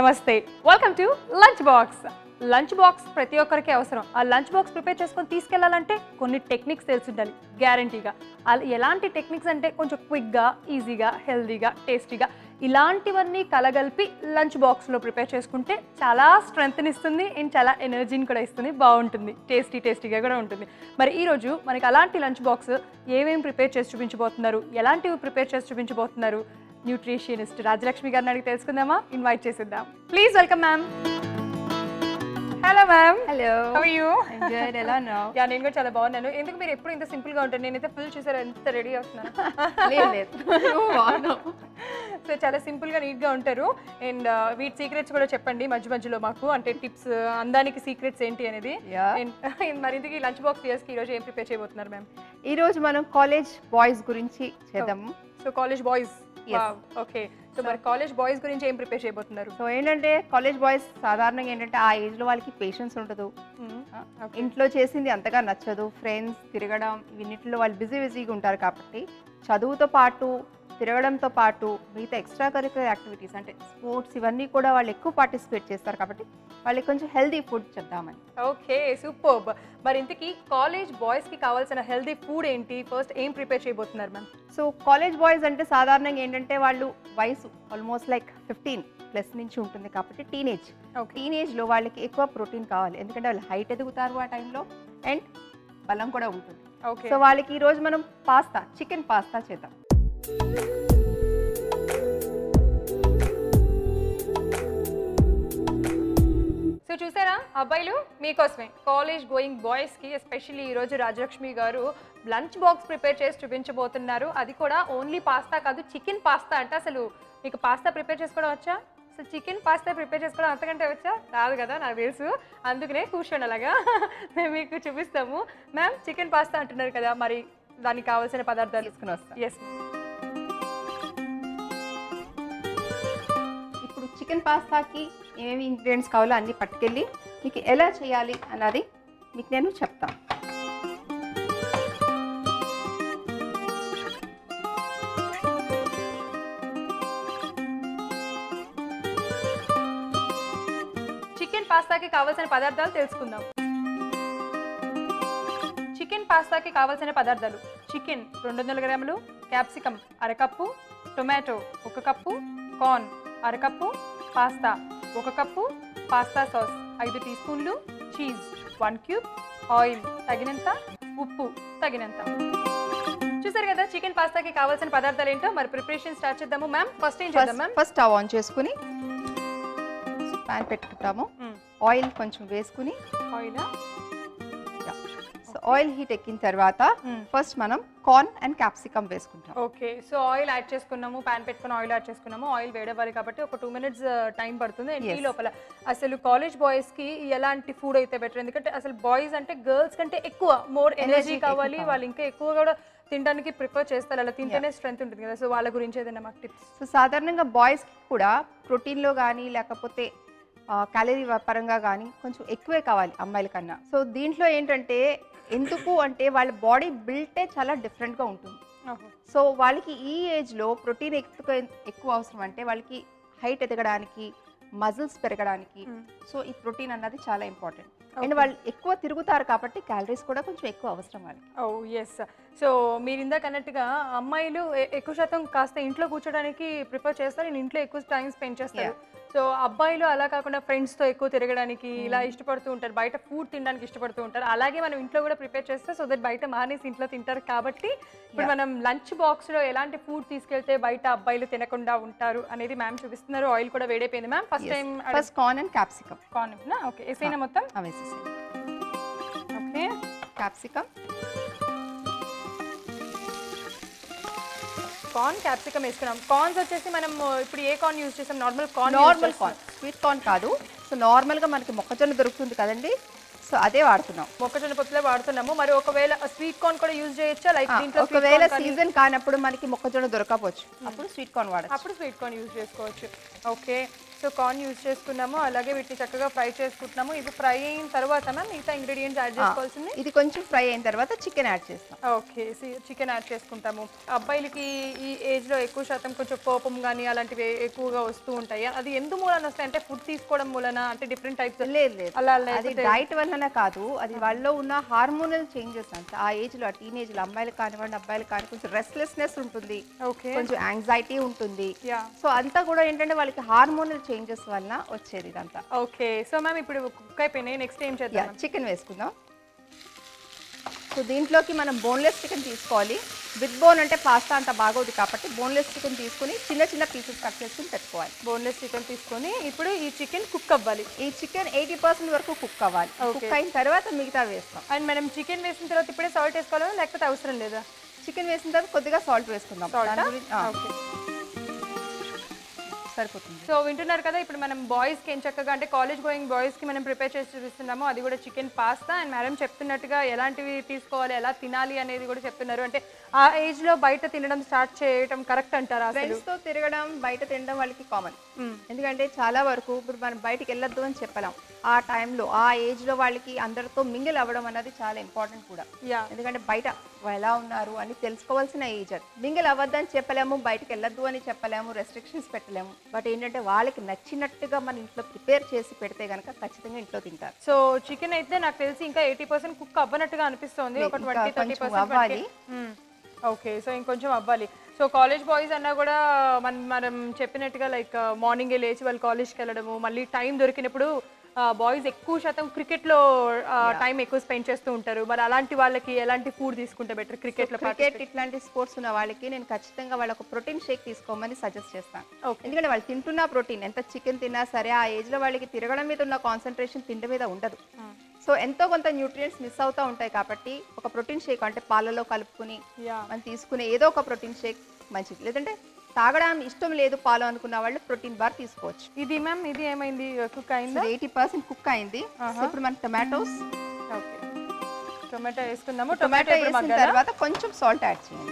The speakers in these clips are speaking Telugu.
నమస్తే welcome to lunch box lunch box ప్రతి ఒక్కరికి అవసరం ఆ లంచ్ బాక్స్ ప్రిపేర్ చేసుకొని తీసుకెళ్లాలంటే కొన్ని టెక్నిక్స్ తెలిసి ఉండాలి గ్యారంటీగా అలా ఎలాంటి టెక్నిక్స్ అంటే కొంచెం క్విక్గా ఈజీగా హెల్దీగా టేస్టీగా ఇలాంటివన్నీ కలగలిపి లంచ్ బాక్స్లో ప్రిపేర్ చేసుకుంటే చాలా స్ట్రెంగ్త్ని ఇస్తుంది అండ్ చాలా ఎనర్జీని కూడా ఇస్తుంది బాగుంటుంది టేస్టీ టేస్టీగా కూడా ఉంటుంది మరి ఈరోజు మనకి అలాంటి లంచ్ బాక్స్ ఏమేమి ప్రిపేర్ చేసి చూపించబోతున్నారు ఎలాంటివి ప్రిపేర్ చేసి చూపించబోతున్నారు న్యూట్రిషియనిస్ట్ రాజలక్ష్మి గారిని అడిగి తెలుసుకుందామా ఇన్వైట్ చేసిద్దాం please welcome ma'am hello ma'am hello how you good ఎలా ఉన్నావు యా నేను కూడా చాలా బాగున్నాను ఎందుకు మీరు ఎప్పుడు ఇంత సింపుల్ గా ఉంటారు నేనైతే ఫుల్ చూసారు ఎంత రెడీ అవుతున్నాను లేదు లేదు నువ్వు బాగున్నావు సో చాలా సింపుల్ గా నీట్ గా ఉంటారు అండ్ వీటి సీక్రెట్స్ కూడా చెప్పండి మధ్య మధ్యలో మాకు అంటే టిప్స్ అందానికి సీక్రెట్స్ ఏంటి అనేది Yeah. And మరి ఇంతకీ లంచ్ బాక్స్ కి ఈ రోజు ఏం ప్రిపేర్ చేయబోతున్నారు మ్యామ్ ఈ రోజు మనం కాలేజ్ బాయ్స్ గురించి చేద్దాము so college boys Yes. Okay so మరి కాలేజ్ బాయ్స్ గురించి ఏం ప్రిపేర్ చేయబోతున్నారు సో ఏంటంటే కాలేజ్ బాయ్స్ సాధారణంగా ఏంటంటే ఆ ఏజ్ లో వాళ్ళకి పేషెన్స్ ఉండదు Okay. ఇంట్లో చేసింది అంతగా నచ్చదు ఫ్రెండ్స్ తిరగడం ఇవన్నిటిలో వాళ్ళు బిజీ బిజీగా ఉంటారు కాబట్టి చదువుతో పాటు తిరగడంతో పాటు మిగతా ఎక్స్ట్రా కరికులర్ యాక్టివిటీస్ అంటే స్పోర్ట్స్ ఇవన్నీ కూడా వాళ్ళు ఎక్కువ పార్టిసిపేట్ చేస్తారు కాబట్టి వాళ్ళకి కొంచెం హెల్దీ ఫుడ్ చెప్దామని ఓకే సూపర్ మరి ఇంతకీ కాలేజ్ బాయ్స్ కి కావాల్సిన హెల్దీ ఫుడ్ ఏంటి ఫస్ట్ ఏం ప్రిపేర్ చేయబోతున్నారు మ్యామ్ సో కాలేజ్ బాయ్స్ అంటే సాధారణంగా ఏంటంటే వాళ్ళు వయసు ఆల్మోస్ట్ లైక్ ఫిఫ్టీన్ ప్లస్ నుంచి ఉంటుంది కాబట్టి టీనేజ్ ఓకే టీనేజ్లో వాళ్ళకి ఎక్కువ ప్రోటీన్ కావాలి ఎందుకంటే వాళ్ళు హైట్ ఎదుగుతారు ఆ టైంలో అండ్ బలం కూడా ఉంటుంది ఓకే సో వాళ్ళకి ఈ రోజు మనం పాస్తా చికెన్ పాస్తా చేద్దాం సో చూసారా అబ్బాయిలు మీకోసమే కాలేజ్ గోయింగ్ బాయ్స్ కి ఎస్పెషల్లీ ఈ రోజు రాజలక్ష్మి గారు లంచ్ బాక్స్ ప్రిపేర్ చేసి చూపించబోతున్నారు అది కూడా ఓన్లీ పాస్తా కాదు చికెన్ పాస్తా అంటే అసలు మీకు పాస్తా ప్రిపేర్ చేసుకోవడం వచ్చా సో చికెన్ పాస్తా ప్రిపేర్ చేసుకోవడం అంతకంటే వచ్చా రాదు కదా నాకు తెలుసు అందుకనే కూర్చోండి అలాగా మేము మీకు చూపిస్తాము మ్యామ్ చికెన్ పాస్తా అంటున్నారు కదా మరి దానికి కావాల్సిన పదార్థాలు తీసుకుని వస్తాం ఎస్ ఇప్పుడు చికెన్ పాస్తాకి ఏమేమి ఇంగ్రీడియంట్స్ కావాలో అన్ని పట్టుకెళ్ళి మీకు ఎలా చేయాలి అన్నది మీకు నేను చెప్తాను చికెన్ పాస్తాకి కావాల్సిన పదార్థాలు తెలుసుకుందాం చికెన్ పాస్తాకి కావాల్సిన పదార్థాలు చికెన్ రెండు వందల గ్రాములు క్యాప్సికమ్ అరకప్పు టొమాటో ఒక కప్పు కార్న్ అరకప్పు పాస్తా ఒక కప్పు పాస్తా సాస్ ఐదు టీ స్పూన్లు చీజ్ వన్ క్యూబ్ ఆయిల్ తగినంత ఉప్పు తగినంత చూసారు కదా చికెన్ పాస్తాకి కావాల్సిన పదార్థాలు ఏంటో మరి ప్రిపరేషన్ స్టార్ట్ చేద్దాము మ్యామ్ ఫస్ట్ ఏం చేద్దాం first ma'am first stove on చేసుకుని ప్యాన్ పెట్టుకుంటాము ఆయిల్ కొంచెం వేసుకుని ఆయిల్ సో ఆయిల్ హీట్ ఎక్కిన తర్వాత ఫస్ట్ మనం కార్న్ అండ్ క్యాప్సికమ్ వేసుకుంటాం ఓకే సో ఆయిల్ యాడ్ చేసుకున్నాము ప్యాన్ పెట్టుకుని ఆయిల్ యాడ్ చేసుకున్నాము ఆయిల్ వేడవ్వాలి కాబట్టి ఒక టూ మినిట్స్ టైం పడుతుంది అండ్ ఈ Yes. లోపల అసలు కాలేజ్ బాయ్స్ కి ఎలాంటి ఫుడ్ అయితే బెటర్ ఎందుకంటే అసలు బాయ్స్ అంటే గర్ల్స్ కంటే ఎక్కువ మోర్ Energy ఎనర్జీ ఎక్కువ కావాలి కావాలి. వాళ్ళు ఇంకా ఎక్కువ కూడా తినడానికి ప్రిఫర్ చేస్తారు అలా తింటేనే స్ట్రెంత్ ఉంటుంది కదా సో వాళ్ళ గురించి ఏదైనా మాకు టిప్స్ సో సాధారణంగా బాయ్స్కి కూడా ప్రోటీన్లో కానీ లేకపోతే క్యాలరీ పరంగా కానీ కొంచెం ఎక్కువే కావాలి అమ్మాయిల కన్నా సో దీంట్లో ఏంటంటే ఎందుకు అంటే వాళ్ళ బాడీ బిల్టే చాలా డిఫరెంట్గా ఉంటుంది సో వాళ్ళకి ఈ ఏజ్లో ప్రోటీన్ ఎక్కువ ఎక్కువ అవసరం అంటే వాళ్ళకి హైట్ ఎదగడానికి మజిల్స్ పెరగడానికి సో ఈ ప్రోటీన్ అన్నది చాలా ఇంపార్టెంట్ అండ్ వాళ్ళు ఎక్కువ తిరుగుతారు కాబట్టి క్యాలరీస్ కూడా కొంచెం ఎక్కువ అవసరం వాళ్ళకి ఓ ఎస్ సో మీరు ఇందాక అన్నట్టుగా అమ్మాయిలు ఎ- ఎక్కువ శాతం కాస్త ఇంట్లో కూర్చోడానికి ప్రిఫర్ చేస్తారు నేను ఇంట్లో ఎక్కువ టైం స్పెండ్ చేస్తారు సో అబ్బాయిలు అలా కాకుండా friends తో ఎక్కువ తిరగడానికి ఇలా ఇష్టపడుతూ ఉంటారు బయట ఫుడ్ తినడానికి ఇష్టపడుతూ ఉంటారు అలాగే మనం ఇంట్లో కూడా ప్రిపేర్ చేస్తే సో దట్ బయట మానేసి ఇంట్లో తింటారు కాబట్టి ఇప్పుడు Yeah. మనం లంచ్ లో ఎలాంటి ఫుడ్ తీసుకెళ్తే బయట అబ్బాయిలు తినకుండా ఉంటారు అనేది మ్యామ్ చూపిస్తున్నారు ఆయిల్ కూడా వేడైపోయింది ma'am first time first corn and capsicum corn okay వేసేనా మొత్తం వేసేసేయండి ఓకే క్యాప్సికమ్ కార్న్ క్యాప్సికమ్ వేసుకున్నాం కార్న్స్ వచ్చేసి మనం ఇప్పుడు ఏ కార్న్ యూజ్ చేసాం normal corn normal corn sweet corn కాదు సో నార్మల్గా మనకి మొక్కజొన్న దొరుకుతుంది కదండి సో అదే వాడుతున్నాం మొక్కజొన్న పొత్తులే వాడుతున్నాము మరి ఒకవేళ స్వీట్ కార్న్ కూడా యూజ్ చేయొచ్చా లైక్ ఆ, దీంట్లో sweet ఒకవేళ corn కానీ- సీజన్ కానప్పుడు మనకి మొక్కజొన్న దొరకవచ్చు అప్పుడు స్వీట్ కార్న్ వాడచ్చు అప్పుడు స్వీట్ కార్న్ యూజ్ చేసుకోవచ్చు ఓకే సో కార్న్ యూజ్ చేసుకున్నాము అలాగే వీటిని చక్కగా ఫ్రై చేసుకుంటున్నాము ఇది ఫ్రై అయిన తర్వాత మ్యామ్ మిగతా ఇంగ్రీడియంట్స్ యాడ్ చేసుకోవాల్సింది ఇది కొంచెం ఫ్రై అయిన తర్వాత చికెన్ యాడ్ చేస్తాం ఓకే చికెన్ యాడ్ చేసుకుంటాము అబ్బాయిలకి ఈ ఏజ్ లో ఎక్కువ శాతం కొంచెం కోపం కానీ అలాంటివి ఎక్కువగా వస్తూ ఉంటాయి అది ఎందు మూలన వస్తాయి అంటే ఫుడ్ తీసుకోవడం మూలన అంటే డిఫరెంట్ టైప్స్ లేదు లేదు అలా అది లేకపోతే డైట్ వల్లనే కాదు అది వాళ్ళలో ఉన్న హార్మోనల్ చేంజెస్ అంట ఆ ఏజ్ లో ఆ టీనేజ్ లో అమ్మాయిలకు కానివ్వండి అబ్బాయిలకు కానీ కొంచెం రెస్ట్లెస్నెస్ ఉంటుంది ఓకే కొంచెం యాంగ్జైటీ ఉంటుంది యా సో అంతా కూడా ఏంటంటే వాళ్ళకి హార్మోనల్ చేంజెస్ వలన వచ్చేది ఇదంతా ఓకే సో మ్యామ్ ఇప్పుడు కుక్ అయిపోయినాయి నెక్స్ట్ ఏం యా చేద్దాం చికెన్ వేసుకుందాం సో దీంట్లోకి మనం బోన్లెస్ చికెన్ తీసుకోవాలి విత్ బోన్ అంటే పాస్తా అంత బాగోదు కాబట్టి బోన్లెస్ చికెన్ తీసుకుని చిన్న చిన్న పీసెస్ కట్ చేసుకుని పెట్టుకోవాలి బోన్లెస్ చికెన్ తీసుకొని ఇప్పుడు ఈ చికెన్ కుక్ అవ్వాలి ఈ చికెన్ ఎయిటీ పర్సెంట్ వరకు కుక్ అవ్వాలి Okay. కుక్ అయిన తర్వాత మిగతా వేస్తాం అండ్ మనం చికెన్ వేసిన తర్వాత ఇప్పుడే సాల్ట్ వేసుకోవాలా లేకపోతే అవసరం లేదా చికెన్ వేసిన తర్వాత కొద్దిగా సాల్ట్ వేసుకుందాం సాల్ట్ దాని గురించి- ఆ, ఓకే సరిపోతుంది సో వింటున్నారు కదా ఇప్పుడు మనం బాయ్స్కి ఏం చక్కగా అంటే కాలేజ్ గోయింగ్ బాయ్స్కి మనం ప్రిపేర్ చేసి చూపిస్తున్నాము అది కూడా చికెన్ పాస్తా అండ్ మేడం చెప్తున్నట్టుగా ఎలాంటివి తీసుకోవాలి ఎలా తినాలి అనేది కూడా చెప్తున్నారు అంటే ఆ ఏజ్లో బయట తినడం స్టార్ట్ చేయడం కరెక్ట్ అంటారా అసలు ఫ్రెండ్స్ తో తిరగడం బయట తినడం వాళ్ళకి కామన్ మ్మ్. ఎందుకంటే చాలా వరకు ఇప్పుడు మనం బయటికి వెళ్ళొద్దు అని చెప్పలేం ఆ టైంలో ఆ ఏజ్ లో వాళ్ళకి అందరితో మింగిల్ అవ్వడం అన్నది చాలా ఇంపార్టెంట్ కూడా యా ఎందుకంటే బయట ఎలా ఉన్నారు అని తెలుసుకోవాల్సిన ఏజ్ అది మింగిల్ అవ్వద్దని చెప్పలేము బయటకు వెళ్ళొద్దు అని చెప్పలేము రెస్ట్రిక్షన్స్ పెట్టలేము బట్ ఏంటంటే వాళ్ళకి నచ్చినట్టుగా మన ఇంట్లో ప్రిపేర్ చేసి పెడితే కనుక ఖచ్చితంగా ఇంట్లో తింటారు సో చికెన్ అయితే నాకు తెలిసి ఇంకా ఎయిటీ పర్సెంట్ కుక్ అవ్వనట్టుగా అనిపిస్తుంది ఒక ఇంకా ట్వంటీ థర్టీ కొంచెం అవ్వాలి. పర్సెంట్ ఓకే సో ఇంకొంచెం అవ్వాలి సో కాలేజ్ బాయ్స్ అన్నా కూడా మనం మనం చెప్పినట్టుగా లైక్ మార్నింగే లేచి వాళ్ళు కాలేజ్కి వెళ్ళడము మళ్ళీ టైం దొరికినప్పుడు బాయ్స్ ఎక్కువ శాతం క్రికెట్లో టైం ఎక్కువ స్పెండ్ చేస్తూ ఉంటారు మరి అలాంటి వాళ్ళకి ఎలాంటి ఫుడ్ తీసుకుంటే బెటర్ క్రికెట్లో క్రికెట్ ఇట్లాంటి స్పోర్ట్స్ ఉన్న వాళ్ళకి నేను ఖచ్చితంగా వాళ్ళకు ప్రోటీన్ షేక్ తీసుకోమని సజెస్ట్ చేస్తాను ఓకే ఎందుకంటే వాళ్ళు తింటున్న ప్రోటీన్ ఎంత చికెన్ తిన్నా సరే ఆ ఏజ్ లో వాళ్ళకి తిరగడం మీద ఉన్న కాన్సన్ట్రేషన్ తిండి మీద ఉండదు సో ఎంతో కొంత న్యూట్రియంట్స్ మిస్ అవుతూ ఉంటాయి కాబట్టి ఒక ప్రోటీన్ షేక్ అంటే పాలలో కలుపుకుని యా మనం తీసుకునే ఏదో ఒక ప్రోటీన్ షేక్ మంచిది లేదంటే తాగడం ఇష్టం లేదు పాలు అనుకున్న వాళ్ళు ప్రోటీన్ బార్ తీసుకోవచ్చు ఇది మ్యామ్ ఇది ఏమైంది కుక్ అయిందా ఎయిటీ పర్సెంట్ కుక్ అయింది సో ఇప్పుడు మన టొమాటోస్ ఓకే టొమాటో వేసుకుందాము టొమాటో టొమాటో ఇప్పుడు వేసిన మగ్గాలా? తర్వాత కొంచెం సాల్ట్ యాడ్ చేయండి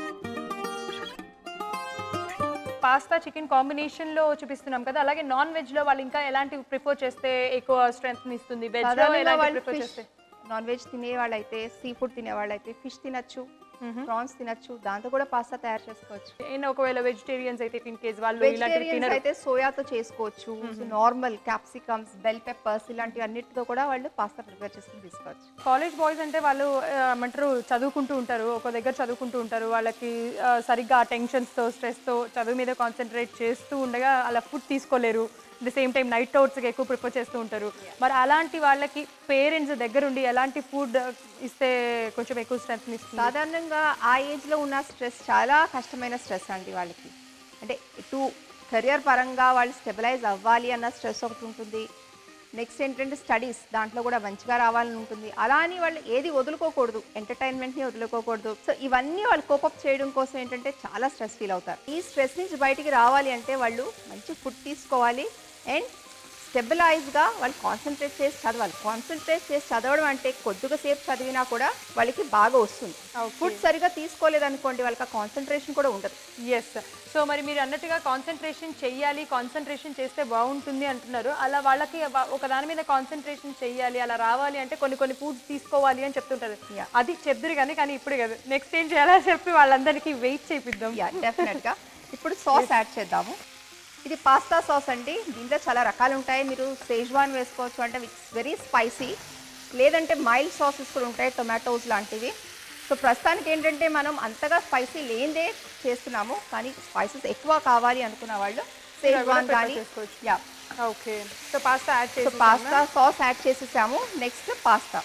పాస్తా చికెన్ కాంబినేషన్ లో చూపిస్తున్నాం కదా అలాగే నాన్ వెజ్ లో వాళ్ళు ఇంకా ఎలాంటి ప్రిఫర్ చేస్తే ఎక్కువ స్ట్రెంగ్త్ ఇస్తుంది వెజ్ లో సాధారణంగా ఎలాంటి వాళ్ళు ప్రిఫర్ ఫిష్ చేస్తే నాన్ వెజ్ తినే వాళ్ళైతే సీ ఫుడ్ తినే వాళ్ళైతే ఫిష్ తినచ్చు ప్రాన్స్ తినచ్చు దాంతో కూడా పాస్తా తయారు చేసుకోవచ్చు నేను ఒకవేళ వెజిటేరియన్స్ అయితే ఇన్ కేస్ వాళ్ళు ఇలాంటివి వెజిటేరియన్స్ తినరు అయితే సోయాతో చేసుకోవచ్చు నార్మల్ క్యాప్సికమ్స్ బెల్ పెప్పర్స్ ఇలాంటివి అన్నిటితో కూడా వాళ్ళు పాస్తా ప్రిపేర్ చేసుకుని తీసుకోవచ్చు కాలేజ్ బాయ్స్ అంటే వాళ్ళు ఆ, ఏమంటారు చదువుకుంటూ ఉంటారు ఒక దగ్గర చదువుకుంటూ ఉంటారు వాళ్ళకి ఆ, సరిగ్గా టెన్షన్స్తో స్ట్రెస్తో చదువు మీద కాన్సన్ట్రేట్ చేస్తూ ఉండగా అలా ఫుడ్ తీసుకోలేరు ద సేమ్ టైం నైట్ అవుట్స్కి ఎక్కువ ప్రిఫర్ చేస్తూ ఉంటారు మరి అలాంటి వాళ్ళకి పేరెంట్స్ దగ్గరుండి ఎలాంటి ఫుడ్ ఇస్తే కొంచెం ఎక్కువ స్ట్రెంత్ ఇస్తుంది సాధారణంగా ఆ ఏజ్ లో ఉన్న స్ట్రెస్ చాలా కష్టమైన స్ట్రెస్ అండి వాళ్ళకి అంటే ఇటు కెరియర్ పరంగా వాళ్ళు స్టెబిలైజ్ అవ్వాలి అన్న స్ట్రెస్ ఒకటి ఉంటుంది నెక్స్ట్ ఏంటంటే స్టడీస్ దాంట్లో కూడా మంచిగా రావాలని ఉంటుంది అలా అని వాళ్ళు ఏది వదులుకోకూడదు ఎంటర్టైన్మెంట్ని వదులుకోకూడదు సో ఇవన్నీ వాళ్ళు కోపప్ చేయడం కోసం ఏంటంటే చాలా స్ట్రెస్ ఫీల్ అవుతారు ఈ స్ట్రెస్ నుంచి బయటికి రావాలి అంటే వాళ్ళు మంచి ఫుడ్ తీసుకోవాలి అండ్ స్టెబిలైజ్గా వాళ్ళు కాన్సన్ట్రేట్ చేసి చదవాలి కాన్సన్ట్రేట్ చేసి చదవడం అంటే కొద్దిగా సేపు చదివినా కూడా వాళ్ళకి బాగా వస్తుంది Okay. ఫుడ్ సరిగా తీసుకోలేదనుకోండి వాళ్ళకి ఆ కాన్సన్ట్రేషన్ కూడా ఉండదు ఎస్ సో మరి మీరు అన్నట్టుగా కాన్సన్ట్రేషన్ చెయ్యాలి కాన్సన్ట్రేషన్ చేస్తే బాగుంటుంది అంటున్నారు అలా వాళ్ళకి వ- ఒక దాని మీద కాన్సన్ట్రేషన్ చెయ్యాలి అలా రావాలి అంటే కొన్ని కొన్ని ఫుడ్స్ తీసుకోవాలి అని చెప్తుంటారు Yeah. అది చెప్తురు కానీ కానీ ఇప్పుడు కదా నెక్స్ట్ ఏం చేయాలో చెప్పి వాళ్ళందరికీ వెయిట్ చేపిద్దాం యా డెఫినెట్గా ఇప్పుడు సాస్ యాడ్ చేద్దాము ఇది పాస్తా సాస్ అండి దీంట్లో చాలా రకాలు ఉంటాయి మీరు సేజ్వాన్ వేసుకోవచ్చు అంటే ఇట్స్ వెరీ స్పైసీ లేదంటే మైల్డ్ సాసెస్ కూడా ఉంటాయి టొమాటోస్ లాంటివి సో ప్రస్తుతానికి ఏంటంటే మనం అంతగా స్పైసీ లేనిదే చేస్తున్నాము కానీ స్పైసెస్ ఎక్కువ కావాలి అనుకున్న వాళ్ళు సేజ్వాన్ prepare కానీ చేసుకోవచ్చు. Yeah okay so pasta add so చేసి పాస్తా సాస్ యాడ్ చేసేసాము next pasta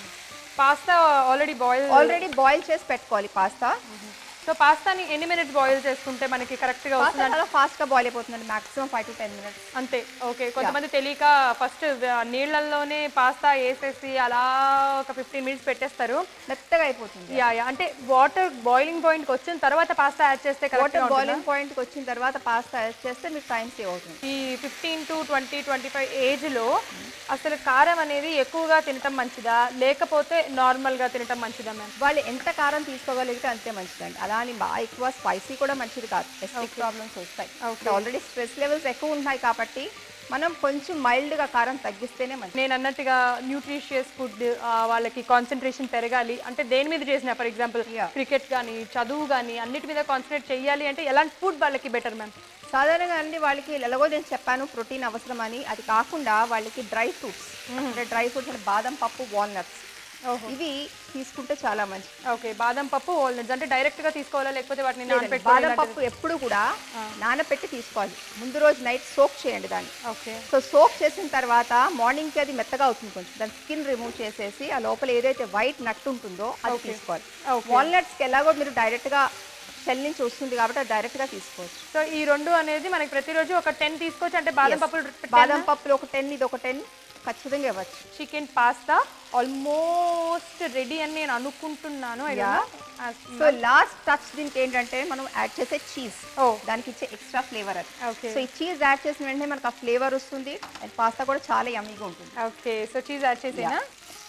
pasta already boil already boil చేసి పెట్టుకోవాలి పాస్తా సో పాస్తాని ఎన్ని మినిట్స్ బాయిల్ చేసుకుంటే మనకి కరెక్ట్ గా పాస్తా వస్తుంది చాలా ఫాస్ట్గా బాయిల్ అయిపోతుందండి maximum five to ten minutes అంతే ఓకే కొంతమంది తెలియక ఫస్ట్ నీళ్ళల్లోనే పాస్తా వేసేసి అలా ఒక ఫిఫ్టీన్ మినిట్స్ పెట్టేస్తారు మెత్తగా అయిపోతుంది యా యా అంటే వాటర్ బాయిలింగ్ పాయింట్కి వచ్చిన తర్వాత పాస్తా యాడ్ చేస్తే వాటర్ కరెక్ట్ బాయిలింగ్ పాయింట్కి వచ్చిన తర్వాత పాస్తా యాడ్ చేస్తే మీకు టైం సేవ్ అవుతుంది ఈ fifteen to twenty twenty five ఏజ్లో అసలు కారం అనేది ఎక్కువగా తినటం మంచిదా లేకపోతే నార్మల్గా తినటం మంచిదా మ్యామ్ వాళ్ళు ఎంత కారం తీసుకోగలిగితే అంతే మంచిదండి అలా అని బాగా ఎక్కువ స్పైసీ కూడా మంచిది కాదు ఎస్టిక్ ప్రాబ్లమ్స్ వస్తాయి ఆల్రెడీ స్ట్రెస్ లెవెల్స్ ఎక్కువ ఉంటాయి కాబట్టి మనం కొంచెం మైల్డ్గా కారం తగ్గిస్తేనే మంచిది నేను అన్నట్టుగా న్యూట్రిషియస్ ఫుడ్ వాళ్ళకి కాన్సన్ట్రేషన్ పెరగాలి అంటే దేని మీద చేసిన ఫర్ ఎగ్జాంపుల్ Yeah. క్రికెట్ కానీ చదువు కానీ అన్నిటి మీద కాన్సన్ట్రేట్ చేయాలి అంటే ఎలాంటి ఫుడ్ వాళ్ళకి బెటర్ మ్యామ్ సాధారణంగా అండి వాళ్ళకి ఎలాగో నేను చెప్పాను ప్రోటీన్ అవసరమని అది కాకుండా వాళ్ళకి డ్రై ఫ్రూట్స్ అంటే డ్రై ఫ్రూట్స్ అంటే బాదం పప్పు వాల్నట్స్ ఇవి తీసుకుంటే చాలా మంచిది ఓకే బాదం పప్పు వాల్నట్స్ అంటే డైరెక్ట్ గా తీసుకోవాలా లేకపోతే వాటిని బాదం నానబెట్టుకోవాలి పప్పు ఎప్పుడు కూడా నానబెట్టి తీసుకోవాలి ముందు రోజు నైట్ సోక్ చేయండి దాన్ని ఓకే సో సోక్ చేసిన తర్వాత మార్నింగ్కి అది మెత్తగా అవుతుంది కొంచెం దాని స్కిన్ రిమూవ్ చేసేసి ఆ లోపల ఏదైతే వైట్ నట్ ఉంటుందో అది తీసుకోవాలి Okay. వాల్నట్స్కి ఎలాగో మీరు డైరెక్ట్గా సెల్ నుంచి వస్తుంది కాబట్టి అది డైరెక్ట్గా తీసుకోవచ్చు సో ఈ రెండు అనేది మనకి ప్రతిరోజు ఒక టెన్ తీసుకోవచ్చు అంటే బాదం పప్పులు బాదం పప్పులు ఒక టెన్ ఇది ఒక టెన్ ఖచ్చితంగా ఇవ్వచ్చు చికెన్ పాస్తా ఆల్మోస్ట్ రెడీ అని నేను అనుకుంటున్నాను I don't Yeah. know. As- so last touch దీనికి ఏంటంటే మనం యాడ్ చేసే చీజ్ ఓ దానికి ఇచ్చే ఎక్స్ట్రా ఫ్లేవర్ అది ఓకే సో ఈ చీజ్ యాడ్ చేసిన వెంటనే మనకు ఆ ఫ్లేవర్ వస్తుంది అండ్ పాస్తా కూడా చాలా యమ్మీగా ఉంటుంది ఓకే సో చీజ్ యాడ్ చేసేనా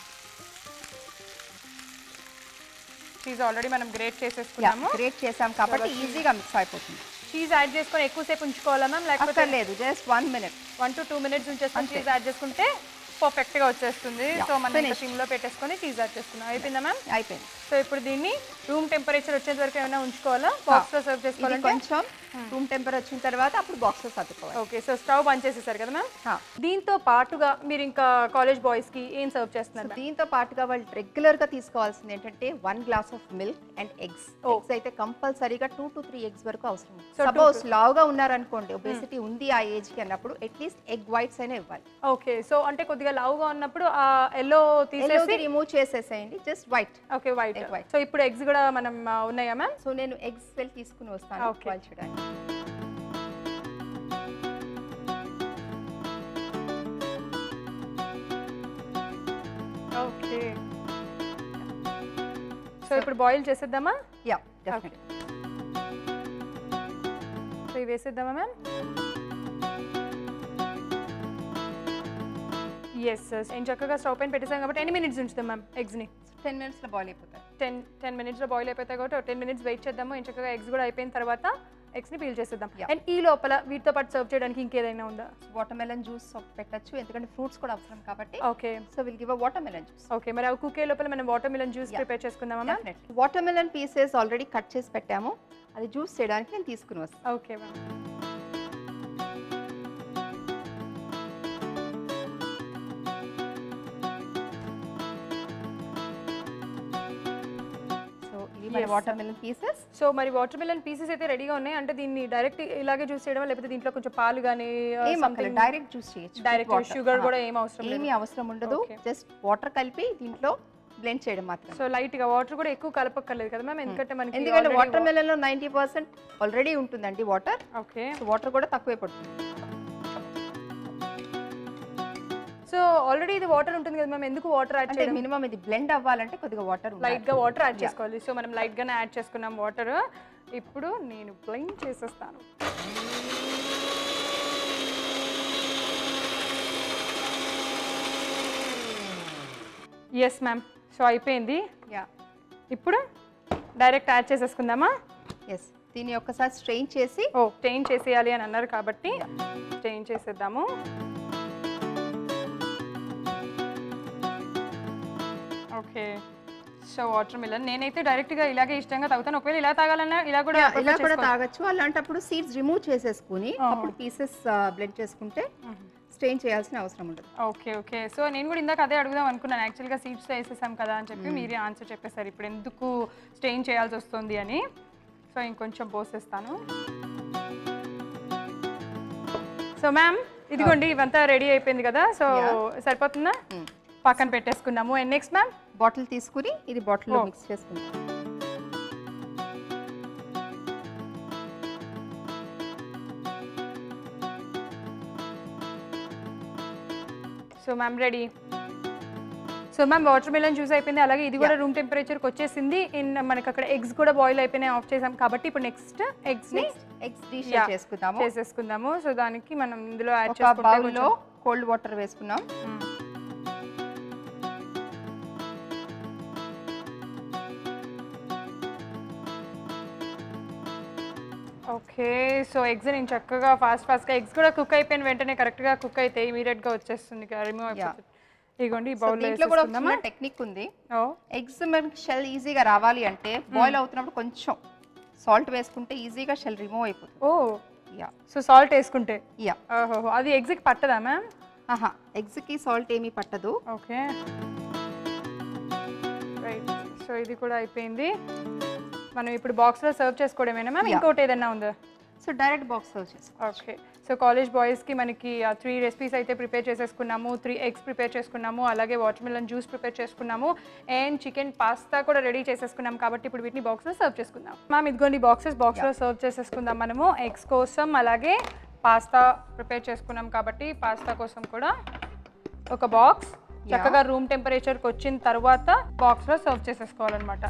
చీజ్ ఆల్రెడీ మనం గ్రేట్ చేసేసుకున్నాము గ్రేట్ చేసాం కాబట్టి ఈజీగా మిక్స్ అయిపోతుంది చీజ్ యాడ్ చేసుకొని ఎక్కువసేపు ఉంచుకోవాలా మ్యామ్ లేకపోతే అక్కర్లేదు just one minute one to two minutes ఉంచేసుకొని చీజ్ యాడ్ చేసుకుంటే పర్ఫెక్ట్ గా వచ్చేస్తుంది సో మనం finished. సిమ్ లో పెట్టేసుకొని చీజ్ యాడ్ చేసుకున్నాం అయిపోయిందా మ్యామ్ అయిపోయింది సో ఇప్పుడు దీన్ని రూమ్ టెంపరేచర్ వచ్చేంత వరకు ఏమైనా ఉంచుకోవాలా బాక్స్ లో సర్వ్ ఇది చేసుకోవాలంటే కొంచెం రూమ్ టెంపర్ వచ్చిన తర్వాత అప్పుడు బాక్స్ లో సర్దుకోవాలి ఓకే సో స్టవ్ బంద్ చేసేసారు కదా మ్యామ్ హా. దీంతో పాటుగా మీరు ఇంకా కాలేజ్ బాయ్స్ కి ఏం సర్వ్ చేస్తున్నారు ma'am? దీంతో పాటుగా వాళ్ళు రెగ్యులర్ గా తీసుకోవాల్సింది ఏంటంటే one glass of milk and eggs Oh. Eggs అయితే కంపల్సరీగా టూ టు త్రీ ఎగ్స్ వరకు అవసరం So, two సపోజ్ లావుగా ఉన్నారనుకోండి ఒబేసిటీ ఉంది ఆ ఏజ్ కి అన్నప్పుడు అట్లీస్ట్ ఎగ్ వైట్స్ అయినా ఇవ్వాలి ఓకే సో అంటే కొద్దిగా లావుగా ఉన్నప్పుడు ఆ ఎల్లో తీసేసి రిమూవ్ చేసేసేయండి just white okay white Egg white. So ఇప్పుడు ఎగ్స్ కూడా మనం ఆ, ఉన్నాయా మ్యామ్ సో నేను ఎగ్స్ వెళ్ళి తీసుకుని వస్తాను Okay. వాళ్ళు చూడండి ఓకే సో ఇప్పుడు బాయిల్ చేసేద్దామా యా డెఫినెట్ సో ఇవి వేసేద్దామా మ్యామ్ ఎస్ నేను చక్కగా స్టవ్ పైన పెట్టేసాం కాబట్టి ఎన్ని మినిట్స్ ఉంచుతాం మ్యామ్ ఎగ్స్ని టెన్ మినిట్స్ లో బాయిల్ అయిపోతాయి టెన్ టెన్ మినిట్స్లో బాయిల్ అయిపోతాయి కాబట్టి టెన్ మినిట్స్ వెయిట్ చేద్దాము నేను చక్కగా ఎగ్స్ కూడా అయిపోయిన తర్వాత ఎగ్స్ని పీల్ చేసేద్దాం Yeah. అండ్ ఈ లోపల వీటితో పాటు సర్వ్ చేయడానికి ఇంకేదైనా ఉందా వాటర్ మెలన్ జ్యూస్ పెట్టచ్చు ఎందుకంటే ఫ్రూట్స్ కూడా అవసరం కాబట్టి okay so will give a watermelon juice okay మరి అవి కుకే లోపల మనం watermelon juice Yeah. Prepare చేసుకుందామా ma'am definitely watermelon pieces already cut చేసి పెట్టాము అది జ్యూస్ చేయడానికి నేను తీసుకుని వస్తాను ఓకే మ్యామ్ సో ఇవి మన Yes, watermelon pieces so మరి వాటర్ మిలన్ పీసెస్ అయితే రెడీగా ఉన్నాయి అంటే దీన్ని డైరెక్ట్ ఇలాగే జ్యూస్ చేయడం లేకపోతే దీంట్లో కొంచెం పాలు కానీ ఏం అక్కర్లేదు డైరెక్ట్ జ్యూస్ చేయొచ్చు డైరెక్ట్ షుగర్ కూడా ఏం అవసరం లేదు ఏమీ అవసరం ఉండదు Okay. జస్ట్ వాటర్ కలిపి దీంట్లో బ్లెండ్ చేయడం మాత్రం సో లైట్ గా వాటర్ కూడా ఎక్కువ కలపక్కర్లేదు కదా మ్యామ్ ఎందుకంటే మనకి ఎందుకంటే వాటర్ మెలన్ లో నైంటీ పర్సెంట్ ఆల్రెడీ ఉంటుందండి వాటర్ ఓకే సో వాటర్ కూడా తక్కువే పడుతుంది సో ఆల్రెడీ ఇది వాటర్ ఉంటుంది కదా మ్యామ్ ఎందుకు వాటర్ యాడ్ అంటే చేయడం మినిమం ఇది బ్లెండ్ అవ్వాలంటే కొద్దిగా వాటర్ లైట్ గా వాటర్ యాడ్ చేసుకోవాలి సో మనం లైట్ గానే యాడ్ చేసుకున్నాం వాటర్ ఇప్పుడు నేను ప్లెయిన్ చేసేస్తాను ఎస్ మ్యామ్ సో అయిపోయింది యా ఇప్పుడు డైరెక్ట్ యాడ్ చేసేసుకుందామా ఎస్ దీన్ని ఒక్కసారి స్ట్రెయిన్ చేసి ఓ స్టెయిన్ చేసేయాలి అని అన్నారు కాబట్టి స్టెయిన్ చేసేద్దాము ఓకే సో వాటర్ మిలన్ నేనైతే డైరెక్ట్గా ఇలాగే ఇష్టంగా తాగుతాను ఒకవేళ ఇలా తాగాలన్నా ఇలా కూడా ఇలా prefer కూడా చేసుకో- తాగొచ్చు అలాంటప్పుడు సీడ్స్ రిమూవ్ చేసేసుకుని ఆహా. అప్పుడు పీసెస్ బ్లెండ్ చేసుకుంటే స్ట్రెయిన్ చేయాల్సిన అవసరం ఉండదు ఓకే ఓకే సో నేను కూడా ఇందాక అదే అడుగుదాం అనుకున్నాను యాక్చువల్గా సీడ్స్ వేసేసాం కదా అని చెప్పి మీరే ఆన్సర్ చెప్పేశారు ఇప్పుడు ఎందుకు స్టెయిన్ చేయాల్సి వస్తుంది అని సో ఇంకొంచెం పోసేస్తాను సో మ్యామ్ ఇదిగోండి ఇవంతా రెడీ అయిపోయింది కదా సో సరిపోతుందా పక్కన పెట్టేసుకున్నాము అండ్ నెక్స్ట్ మ్యామ్ బాటిల్ తీసుకుని ఇది బాటిల్లో Oh. మిక్స్ చేసుకుంటాం so ma'am ready so ma'am watermelon juice అయిపోయింది అలాగే ఇది కూడా రూమ్ టెంపరేచర్కి వచ్చేసింది ఇన్ మనకి అక్కడ ఎగ్స్ కూడా బాయిల్ అయిపోయినాయి ఆఫ్ చేసాం కాబట్టి ఇప్పుడు నెక్స్ట్ ఎగ్స్ని ఎగ్స్ డిష్ Yeah. చేసుకుందాము చేసేసుకుందాము సో దానికి మనం ఇందులో యాడ్ ఒక చేసుకుంటే బౌల్లో కోల్డ్ వాటర్ వేసుకున్నాం ఓకే సో ఎగ్స్ నేను చక్కగా ఫాస్ట్ ఫాస్ట్గా ఎగ్స్ కూడా కుక్ అయిపోయిన వెంటనే కరెక్ట్గా కుక్ అయితే ఇమీడియట్గా వచ్చేస్తుంది రిమూవ్ అయిపోతుంది ఇదిగోండి ఈ సో బౌల్లో దీంట్లో కూడా ఒక వేసేసుకుందామా చిన్న టెక్నిక్ ఉంది ఓ ఎగ్స్ మనకి షెల్ ఈజీగా రావాలి అంటే బాయిల్ అవుతున్నప్పుడు కొంచెం సాల్ట్ వేసుకుంటే ఈజీగా షెల్ రిమూవ్ అయిపోతుంది ఓ యా సో సాల్ట్ వేసుకుంటే యా ఓహో అది ఎగ్స్కి పట్టదా మ్యామ్ ఆహా ఎగ్స్కి సాల్ట్ ఏమీ పట్టదు ఓకే రైట్ సో ఇది కూడా అయిపోయింది మనం ఇప్పుడు బాక్స్లో సర్వ్ చేసుకోవడమేనా మ్యామ్ Yeah. ఇంకోటి ఏదైనా ఉందా సో డైరెక్ట్ బాక్స్ సర్వ్ చేసుకో ఓకే సో కాలేజ్ బాయ్స్కి మనకి త్రీ రెసిపీస్ అయితే ప్రిపేర్ చేసేసుకున్నాము త్రీ ఎగ్స్ ప్రిపేర్ చేసుకున్నాము అలాగే వాటర్మెలన్ జ్యూస్ ప్రిపేర్ చేసుకున్నాము అండ్ చికెన్ పాస్తా కూడా రెడీ చేసేసుకున్నాం కాబట్టి ఇప్పుడు వీటిని బాక్స్లో సర్వ్ చేసుకుందాం మ్యామ్ ఇదిగోండి బాక్సెస్ బాక్స్లో సర్వ్ చేసేసుకుందాం మనము ఎగ్స్ కోసం అలాగే పాస్తా ప్రిపేర్ చేసుకున్నాం కాబట్టి పాస్తా కోసం కూడా ఒక బాక్స్ చక్కగా రూమ్ టెంపరేచర్కి వచ్చిన తర్వాత బాక్స్లో సర్వ్ చేసేసుకోవాలన్నమాట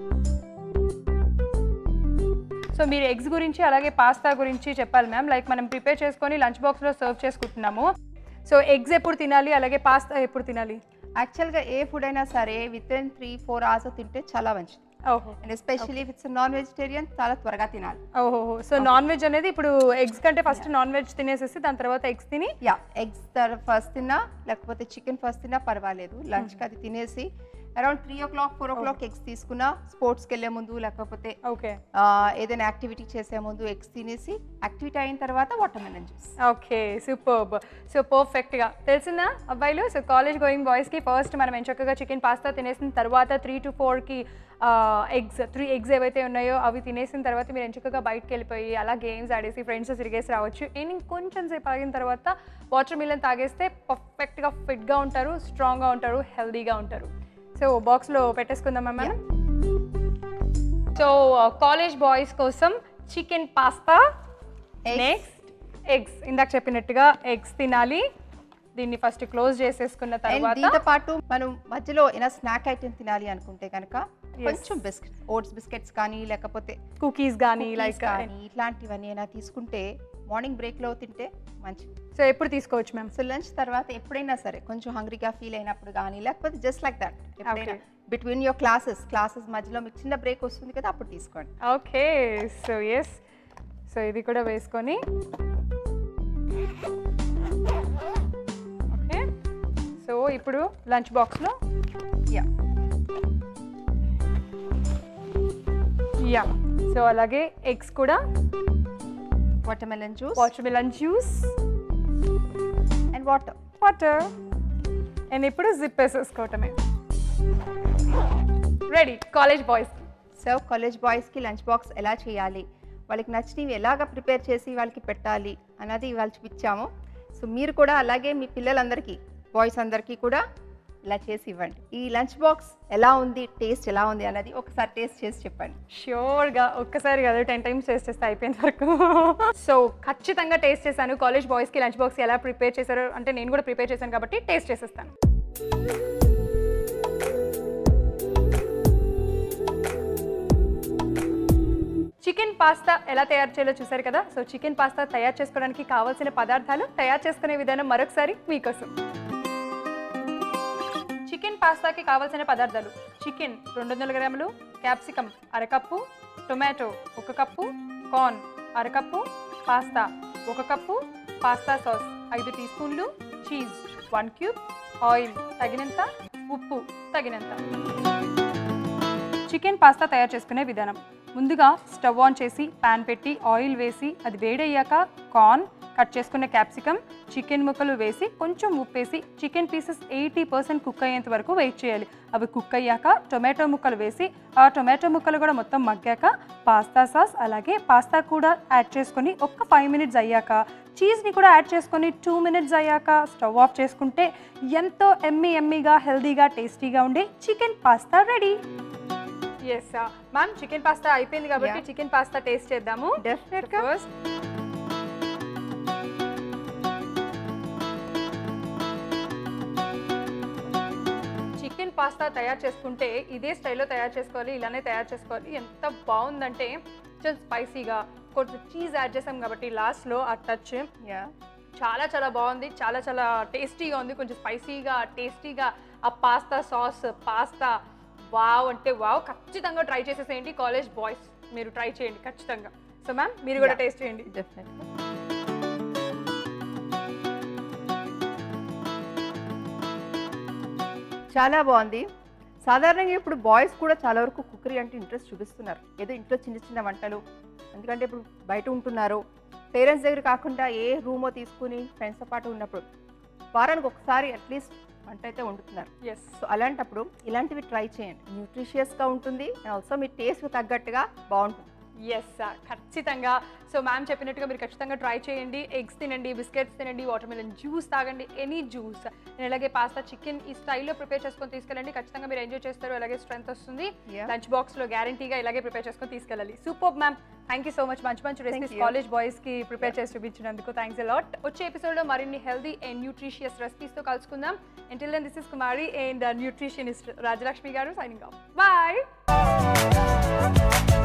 సో మీరు ఎగ్స్ గురించి అలాగే పాస్తా గురించి చెప్పాలి మ్యామ్ లైక్ మనం ప్రిపేర్ చేసుకొని లంచ్ బాక్స్లో సర్వ్ చేసుకుంటున్నాము సో ఎగ్స్ ఎప్పుడు తినాలి అలాగే పాస్తా ఎప్పుడు తినాలి యాక్చువల్గా ఏ ఫుడ్ అయినా సరే within three four hours తింటే చాలా మంచిది ఓహో and especially it's non vegetarian చాలా త్వరగా తినాలి ఓహో సో నాన్ వెజ్ అనేది ఇప్పుడు ఎగ్స్ కంటే ఫస్ట్ నాన్ వెజ్ తినేసేసి దాని తర్వాత ఎగ్స్ తిని యా ఎగ్స్ ఫస్ట్ తిన్నా లేకపోతే చికెన్ ఫస్ట్ తిన్నా పర్వాలేదు లంచ్కి అది తినేసి around three o'clock four o'clock eggs తీసుకున్నా స్పోర్ట్స్కి వెళ్ళే ముందు లేకపోతే ఓకే ఆ, ఏదైనా యాక్టివిటీ చేసే ముందు ఎగ్స్ తినేసి యాక్టివిటీ అయిన తర్వాత watermelon juice okay superb so పర్ఫెక్ట్గా తెలిసిందా అబ్బాయిలు సో కాలేజ్ గోయింగ్ బాయ్స్కి ఫస్ట్ మనం ఎంచక్కగా చికెన్ పాస్తా తినేసిన తర్వాత త్రీ టు ఫోర్కి ఎగ్స్ త్రీ ఎగ్స్ ఏవైతే ఉన్నాయో అవి తినేసిన తర్వాత మీరు ఎంచక్కగా బయటకు వెళ్ళిపోయి అలా గేమ్స్ ఆడేసి ఫ్రెండ్స్ తిరిగేసి రావచ్చు అండ్ ఇంకొంచెం సేపు ఆగిన తర్వాత వాటర్ మిలన్ తాగేస్తే పర్ఫెక్ట్గా ఫిట్గా ఉంటారు స్ట్రాంగ్గా ఉంటారు హెల్దీగా ఉంటారు సో బాక్స్లో పెట్టేసుకుందామా మనం సో కాలేజ్ బాయ్స్ కోసం చికెన్ పాస్తా నెక్స్ట్ ఎగ్స్ ఇందాక చెప్పినట్టుగా ఎగ్స్ తినాలి దీన్ని ఫస్ట్ క్లోజ్ చేసేసుకున్న అండ్ తర్వాత దీంతో పాటు మనం మధ్యలో ఏదైనా స్నాక్ ఐటెం తినాలి అనుకుంటే కనుక కొంచెం బిస్కెట్ ఓట్స్ బిస్కెట్స్ కానీ లేకపోతే కుకీస్ కానీ cookies లైక్ కానీ ఇట్లాంటివన్నీ అయినా తీసుకుంటే మార్నింగ్ బ్రేక్లో తింటే మంచిది సో ఎప్పుడు తీసుకోవచ్చు మ్యామ్ సో లంచ్ తర్వాత ఎప్పుడైనా సరే కొంచెం హంగ్రీగా ఫీల్ అయినప్పుడు కానీ లేకపోతే జస్ట్ లైక్ దట్ ఎప్పుడైనా బిట్వీన్ యువర్ క్లాసెస్ క్లాసెస్ మధ్యలో మీకు చిన్న బ్రేక్ వస్తుంది కదా అప్పుడు తీసుకోండి ఓకే సో ఎస్ సో ఇది కూడా వేసుకొని ఓకే సో ఇప్పుడు లంచ్ బాక్స్లో యా యా సో అలాగే ఎగ్స్ కూడా watermelon juice watermelon juice and water water and ఇప్పుడు జిప్ వేసేసుకోవటమే ready college boys so college బాయ్స్కి లంచ్ బాక్స్ ఎలా చేయాలి వాళ్ళకి నచ్చినవి ఎలాగ ప్రిపేర్ చేసి వాళ్ళకి పెట్టాలి అన్నది ఇవాళ చూపించాము సో మీరు కూడా అలాగే మీ పిల్లలందరికీ బాయ్స్ అందరికీ కూడా ఇలా చేసి ఇవ్వండి ఈ లంచ్ బాక్స్ ఎలా ఉంది టేస్ట్ ఎలా ఉంది అన్నది ఒకసారి టేస్ట్ చేసి చెప్పండి ష్యూర్గా ఒక్కసారి కాదు టెన్ టైమ్స్ టేస్ట్ చేస్తే అయిపోయిన వరకు సో ఖచ్చితంగా టేస్ట్ చేశాను కాలేజ్ బాయ్స్కి లంచ్ బాక్స్ ఎలా ప్రిపేర్ చేశారో అంటే నేను కూడా ప్రిపేర్ చేశాను కాబట్టి టేస్ట్ చేసేస్తాను చికెన్ పాస్తా ఎలా తయారు చేయాలో చూసారు కదా సో చికెన్ పాస్తా తయారు చేసుకోవడానికి కావాల్సిన పదార్థాలు తయారు చేసుకునే విధానం మరొకసారి మీకోసం చికెన్ పాస్తాకి కావాల్సిన పదార్థాలు చికెన్ రెండు వందల గ్రాములు క్యాప్సికమ్ అరకప్పు టొమాటో ఒక కప్పు కార్న్ అరకప్పు పాస్తా ఒక కప్పు పాస్తా సాస్ ఐదు టీ స్పూన్లు చీజ్ వన్ క్యూబ్ ఆయిల్ తగినంత ఉప్పు తగినంత చికెన్ పాస్తా తయారు చేసుకునే విధానం ముందుగా స్టవ్ ఆన్ చేసి పాన్ పెట్టి ఆయిల్ వేసి అది వేడయ్యాక కార్న్ కట్ చేసుకున్న క్యాప్సికమ్ చికెన్ ముక్కలు వేసి కొంచెం ఉప్పేసి chicken pieces eighty percent cook అయ్యేంత వరకు వెయిట్ చేయాలి అవి కుక్ అయ్యాక టొమాటో ముక్కలు వేసి ఆ టొమాటో ముక్కలు కూడా మొత్తం మగ్గాక పాస్తా సాస్ అలాగే పాస్తా కూడా యాడ్ చేసుకొని ఒక్క ఫైవ్ మినిట్స్ అయ్యాక చీజ్ని కూడా యాడ్ చేసుకొని టూ మినిట్స్ అయ్యాక స్టవ్ ఆఫ్ చేసుకుంటే ఎంతో ఎమ్మీ ఎమ్మీగా హెల్దీగా టేస్టీగా ఉండే chicken pasta ready yes ma'am chicken pasta అయిపోయింది కాబట్టి Yeah. చికెన్ పాస్తా టేస్ట్ చేద్దాము డెఫినెట్గా ఫస్ట్ చికెన్ పాస్తా తయారు చేసుకుంటే ఇదే స్టైల్లో తయారు చేసుకోవాలి ఇలానే తయారు చేసుకోవాలి ఎంత బాగుందంటే కొంచెం స్పైసీగా కొంచెం చీజ్ యాడ్ చేసాం కాబట్టి లాస్ట్లో ఆ టచ్ యా చాలా చాలా బాగుంది చాలా చాలా టేస్టీగా ఉంది కొంచెం స్పైసీగా టేస్టీగా ఆ పాస్తా సాస్ పాస్తా వావ్ అంటే వావ్ ఖచ్చితంగా ట్రై చేసేసేయండి కాలేజ్ బాయ్స్ మీరు ట్రై చేయండి ఖచ్చితంగా సో మ్యామ్ మీరు కూడా Yeah. టేస్ట్ చేయండి డెఫినెట్గా చాలా బాగుంది సాధారణంగా ఇప్పుడు బాయ్స్ కూడా చాలా వరకు కుక్కరీ అంటే ఇంట్రెస్ట్ చూపిస్తున్నారు ఏదో ఇంట్లో చిన్న చిన్న వంటలు ఎందుకంటే ఇప్పుడు బయట ఉంటున్నారు పేరెంట్స్ దగ్గర కాకుండా ఏ రూమో తీసుకుని ఫ్రెండ్స్తో పాటు ఉన్నప్పుడు వారానికి ఒకసారి అట్లీస్ట్ వంట అయితే వండుతున్నారు ఎస్ సో అలాంటప్పుడు ఇలాంటివి ట్రై చేయండి న్యూట్రిషియస్గా ఉంటుంది అండ్ ఆల్సో మీ టేస్ట్కి తగ్గట్టుగా బాగుంటుంది ఎస్ ఖచ్చితంగా సో మ్యామ్ చెప్పినట్టుగా మీరు ఖచ్చితంగా ట్రై చేయండి ఎగ్స్ తినండి బిస్కెట్స్ తినండి వాటర్ మిలన్ జ్యూస్ తాగండి ఎనీ జ్యూస్ నేను అలాగే పాస్తా చికెన్ ఈ స్టైల్లో ప్రిపేర్ చేసుకొని తీసుకెళ్ళండి ఖచ్చితంగా మీరు ఎంజాయ్ చేస్తారు అలాగే స్ట్రెంత్ వస్తుంది Yeah. లంచ్ బాక్స్ లో గ్యారంటీగా ఇలాగే ప్రిపేర్ చేసుకొని తీసుకెళ్ళాలి super ma'am thank you so much మంచి మంచి రెసిపీస్ you. కాలేజ్ బాయ్స్ కి ప్రిపేర్ చేసి చూపించినందుకు థ్యాంక్స్ అలాట్ వచ్చే ఎపిసోడ్ లో మరిన్ని హెల్దీ అండ్ న్యూట్రిషియస్ రెసిపీస్ తో కలుసుకుందాం until then this is Kumari and nutritionist Rajalakshmi garu signing of bye